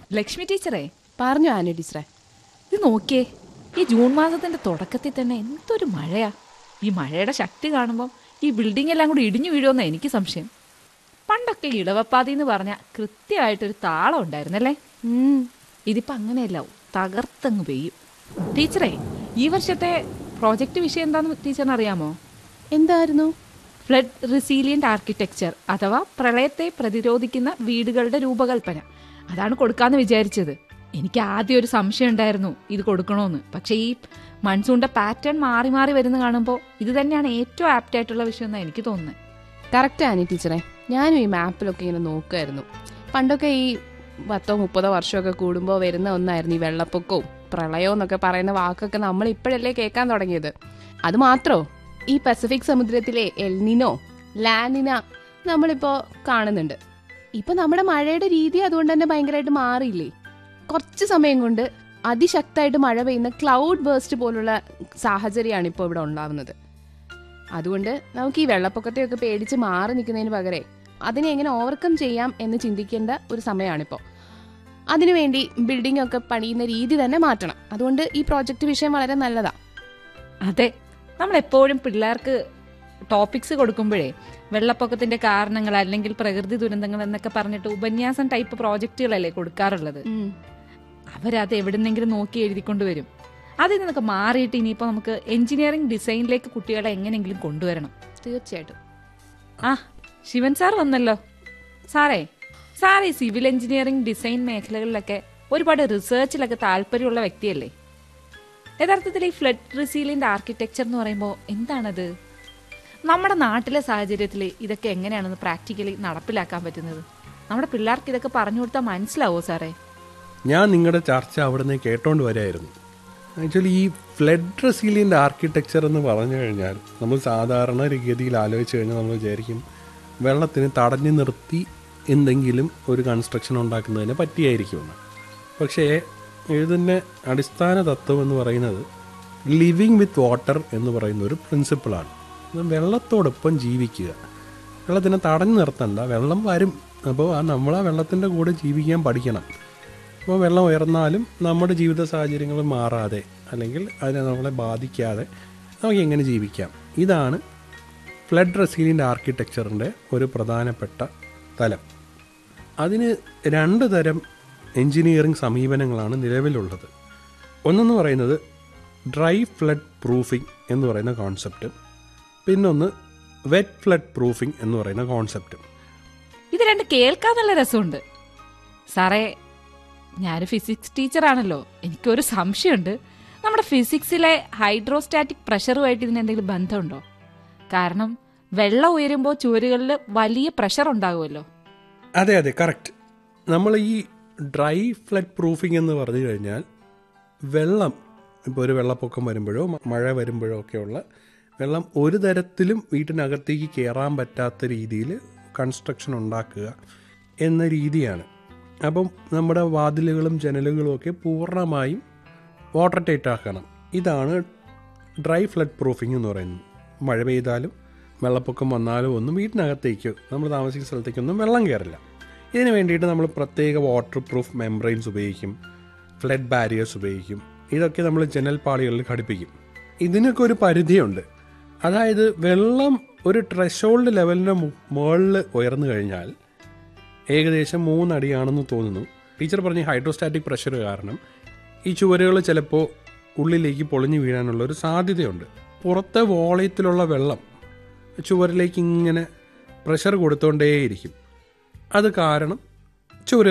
ലക്ഷ്മി ടീച്ചറേ പറഞ്ഞു ആന ടീച്ചറെ ഇത് നോക്കിയേ ഈ ജൂൺ മാസത്തിന്റെ തുടക്കത്തിൽ തന്നെ എന്തൊരു മഴയാ ഈ മഴയുടെ ശക്തി കാണുമ്പോൾ ഈ ബിൽഡിംഗ് എല്ലാം കൂടി ഇടിഞ്ഞു വീഴുമെന്ന എനിക്ക് സംശയം പണ്ടൊക്കെ ഇടവപ്പാതി എന്ന് പറഞ്ഞ കൃത്യമായിട്ടൊരു താളം ഉണ്ടായിരുന്നല്ലേ ഉം. ഇതിപ്പോ അങ്ങനെയല്ല തകർത്തങ്ങ് പെയ്യും ടീച്ചറേ ഈ വർഷത്തെ പ്രോജക്റ്റ് വിഷയം എന്താണെന്ന് ടീച്ചറിന് അറിയാമോ എന്തായിരുന്നു ഫ്ലഡ് റിസീലിയന്റ് ആർക്കിടെക്ചർ അഥവാ പ്രളയത്തെ പ്രതിരോധിക്കുന്ന വീടുകളുടെ രൂപകൽപ്പന അതാണ് കൊടുക്കാന്ന് വിചാരിച്ചത് എനിക്ക് ആദ്യം ഒരു സംശയം ഉണ്ടായിരുന്നു ഇത് കൊടുക്കണോന്ന് പക്ഷേ ഈ മൺസൂണിന്റെ പാറ്റേൺ മാറി മാറി വരുന്ന കാണുമ്പോൾ ഇത് തന്നെയാണ് ഏറ്റവും ആപ്റ്റ് ആയിട്ടുള്ള വിഷയം എന്നാണ് എനിക്ക് തോന്നുന്നത് കറക്റ്റ് ആനി ടീച്ചറെ ഞാനും ഈ മാപ്പിലൊക്കെ ഇങ്ങനെ നോക്കുമായിരുന്നു പണ്ടൊക്കെ ഈ പത്തോ മുപ്പതോ വർഷമൊക്കെ കൂടുമ്പോൾ വരുന്ന ഒന്നായിരുന്നു ഈ വെള്ളപ്പൊക്കവും പ്രളയവും എന്നൊക്കെ പറയുന്ന വാക്കൊക്കെ നമ്മൾ ഇപ്പോഴല്ലേ കേൾക്കാൻ തുടങ്ങിയത് അത് മാത്രോ ഈ പസഫിക് സമുദ്രത്തിലെ എൽനിനോ ലാനിന നമ്മളിപ്പോ കാണുന്നുണ്ട് ഇപ്പൊ നമ്മുടെ മഴയുടെ രീതി അതുകൊണ്ട് തന്നെ ഭയങ്കരമായിട്ട് മാറിയില്ലേ കുറച്ച് സമയം കൊണ്ട് അതിശക്തമായിട്ട് മഴ പെയ്യുന്ന ക്ലൗഡ് ബേസ്റ്റ് പോലുള്ള സാഹചര്യമാണ് ഇപ്പോൾ ഇവിടെ ഉണ്ടാവുന്നത് അതുകൊണ്ട് നമുക്ക് ഈ വെള്ളപ്പൊക്കത്തെയൊക്കെ പേടിച്ച് മാറി നിൽക്കുന്നതിന് പകരേ അതിനെ എങ്ങനെ ഓവർകം ചെയ്യാം എന്ന് ചിന്തിക്കേണ്ട ഒരു സമയമാണിപ്പോൾ അതിനുവേണ്ടി ബിൽഡിംഗ് ഒക്കെ പണിയുന്ന രീതി തന്നെ മാറ്റണം അതുകൊണ്ട് ഈ പ്രോജക്റ്റ് വിഷയം വളരെ നല്ലതാ അതെ നമ്മൾ എപ്പോഴും പിള്ളേർക്ക് ടോപ്പിക്സ് കൊടുക്കുമ്പോഴേ വെള്ളപ്പൊക്കത്തിന്റെ കാരണങ്ങൾ അല്ലെങ്കിൽ പ്രകൃതി ദുരന്തങ്ങൾ എന്നൊക്കെ പറഞ്ഞിട്ട് ഉപന്യാസം ടൈപ്പ് പ്രോജക്റ്റുകളല്ലേ കൊടുക്കാറുള്ളത് അവരത് എവിടുന്നെങ്കിലും നോക്കി എഴുതിക്കൊണ്ട് വരും അതിൽ നിന്നൊക്കെ മാറിയിട്ട് ഇനിയിപ്പോൾ നമുക്ക് എഞ്ചിനീയറിംഗ് ഡിസൈനിലേക്ക് കുട്ടികളെ എങ്ങനെയെങ്കിലും കൊണ്ടുവരണം തീർച്ചയായിട്ടും ആ ശിവൻ സാർ വന്നല്ലോ സാറേ സാർ ഈ സിവിൽ എഞ്ചിനീയറിംഗ് ഡിസൈൻ മേഖലകളിലൊക്കെ ഒരുപാട് റിസർച്ചിലൊക്കെ താല്പര്യമുള്ള വ്യക്തിയല്ലേ യഥാർത്ഥത്തിൽ ഈ ഫ്ലഡ് റിസീലിയന്റ് ആർക്കിടെക്ചർ എന്ന് പറയുമ്പോൾ എന്താണത് നമ്മുടെ നാട്ടിലെ സാഹചര്യത്തിൽ ഇതൊക്കെ എങ്ങനെയാണെന്ന് പ്രാക്ടിക്കലി നടപ്പിലാക്കാൻ പറ്റുന്നത് നമ്മുടെ പിള്ളേർക്ക് ഇതൊക്കെ പറഞ്ഞു കൊടുത്താൽ മനസ്സിലാവോ സാറേ ഞാൻ നിങ്ങളുടെ ചർച്ച അവിടുന്ന് കേട്ടോണ്ട് വരായിരുന്നു ആക്ച്വലി ഈ ഫ്ലഡ് റെസീലിയൻ്റ് ആർക്കിടെക്ചർ എന്ന് പറഞ്ഞു കഴിഞ്ഞാൽ നമ്മൾ സാധാരണ ഗതിയിൽ ആലോചിച്ച് കഴിഞ്ഞാൽ നമ്മൾ വിചാരിക്കും വെള്ളത്തിന് തടഞ്ഞു നിർത്തി എന്തെങ്കിലും ഒരു കൺസ്ട്രക്ഷൻ ഉണ്ടാക്കുന്നതിന് പറ്റിയായിരിക്കുമെന്ന് പക്ഷേ ഇതിൻ്റെ അടിസ്ഥാന തത്വം എന്ന് പറയുന്നത് ലിവിങ് വിത്ത് വാട്ടർ എന്ന് പറയുന്ന ഒരു പ്രിൻസിപ്പിളാണ് വെള്ളത്തോടൊപ്പം ജീവിക്കുക വെള്ളത്തിനെ തടഞ്ഞു നിർത്തണ്ട വെള്ളം വരും അപ്പോൾ ആ നമ്മൾ ആ വെള്ളത്തിൻ്റെ കൂടെ ജീവിക്കാൻ പഠിക്കണം അപ്പോൾ വെള്ളം ഉയർന്നാലും നമ്മുടെ ജീവിത സാഹചര്യങ്ങൾ മാറാതെ അല്ലെങ്കിൽ അതിനെ നമ്മളെ ബാധിക്കാതെ നമുക്ക് എങ്ങനെ ജീവിക്കാം ഇതാണ് ഫ്ലഡ് റെസീലിയൻ്റ് ആർക്കിടെക്ചറിൻ്റെ ഒരു പ്രധാനപ്പെട്ട തലം അതിന് രണ്ട് തരം എഞ്ചിനീയറിംഗ് സമീപനങ്ങളാണ് നിലവിലുള്ളത് ഒന്നെന്ന് പറയുന്നത് ഡ്രൈ ഫ്ലഡ് പ്രൂഫിംഗ് എന്ന് പറയുന്ന കോൺസെപ്റ്റ് പിന്നൊന്ന് വെറ്റ് ഫ്ലഡ് പ്രൂഫിംഗ് എന്ന് പറയുന്ന കോൺസെപ്റ്റ് ഇത് രണ്ട് കേൾക്കാൻ നല്ല രസമുണ്ട് സാറേ ഞാനൊരു ഫിസിക്സ് ടീച്ചറാണല്ലോ എനിക്കൊരു സംശയമുണ്ട് നമ്മുടെ ഫിസിക്സിലെ ഹൈഡ്രോസ്റ്റാറ്റിക് പ്രഷറുമായിട്ട് ഇതിന് എന്തെങ്കിലും ബന്ധമുണ്ടോ കാരണം വെള്ളം ഉയരുമ്പോൾ ചുവരുകളിൽ വലിയ പ്രഷർ ഉണ്ടാകുമല്ലോ അതെ അതെ കറക്റ്റ് നമ്മൾ ഈ ഡ്രൈ ഫ്ലഡ് പ്രൂഫിംഗ് എന്ന് പറഞ്ഞു കഴിഞ്ഞാൽ വെള്ളം ഇപ്പോൾ ഒരു വെള്ളപ്പൊക്കം വരുമ്പോഴോ മ- മഴ വരുമ്പോഴോ ഒക്കെയുള്ള വെള്ളം ഒരു തരത്തിലും വീട്ടിനകത്തേക്ക് കയറാൻ പറ്റാത്ത രീതിയിൽ കൺസ്ട്രക്ഷൻ ഉണ്ടാക്കുക എന്ന രീതിയാണ് അപ്പം നമ്മുടെ വാതിലുകളും ജനലുകളും ഒക്കെ പൂർണ്ണമായും വാട്ടർ ടൈറ്റ് ആക്കണം ഇതാണ് ഡ്രൈ ഫ്ലഡ് പ്രൂഫിംഗ് എന്ന് പറയുന്നത് മഴ പെയ്താലും വെള്ളപ്പൊക്കം വന്നാലും ഒന്നും വീട്ടിനകത്തേക്ക് നമ്മൾ താമസിക്കുന്ന സ്ഥലത്തേക്കൊന്നും വെള്ളം കയറില്ല ഇതിന് വേണ്ടിയിട്ട് നമ്മൾ പ്രത്യേക വാട്ടർ പ്രൂഫ് മെംബ്രെയിൻസ് ഉപയോഗിക്കും ഫ്ലഡ് ബാരിയേഴ്സ് ഉപയോഗിക്കും ഇതൊക്കെ നമ്മൾ ജനൽ പാളികളിൽ ഘടിപ്പിക്കും ഇതിനൊക്കെ ഒരു പരിധിയുണ്ട് അതായത് വെള്ളം ഒരു ട്രഷോൾഡ് ലെവലിൻ്റെ മുകളിൽ ഉയർന്നു കഴിഞ്ഞാൽ ഏകദേശം മൂന്നടിയാണെന്ന് തോന്നുന്നു ടീച്ചർ പറഞ്ഞ ഹൈഡ്രോസ്റ്റാറ്റിക് പ്രഷർ കാരണം ഈ ചുവരുകൾ ചിലപ്പോൾ ഉള്ളിലേക്ക് പൊളിഞ്ഞു വീഴാനുള്ള ഒരു സാധ്യതയുണ്ട് പുറത്തെ വോളയത്തിലുള്ള വെള്ളം ചുവരിലേക്ക് ഇങ്ങനെ പ്രഷർ കൊടുത്തോണ്ടേയിരിക്കും അത് കാരണം ചുവര്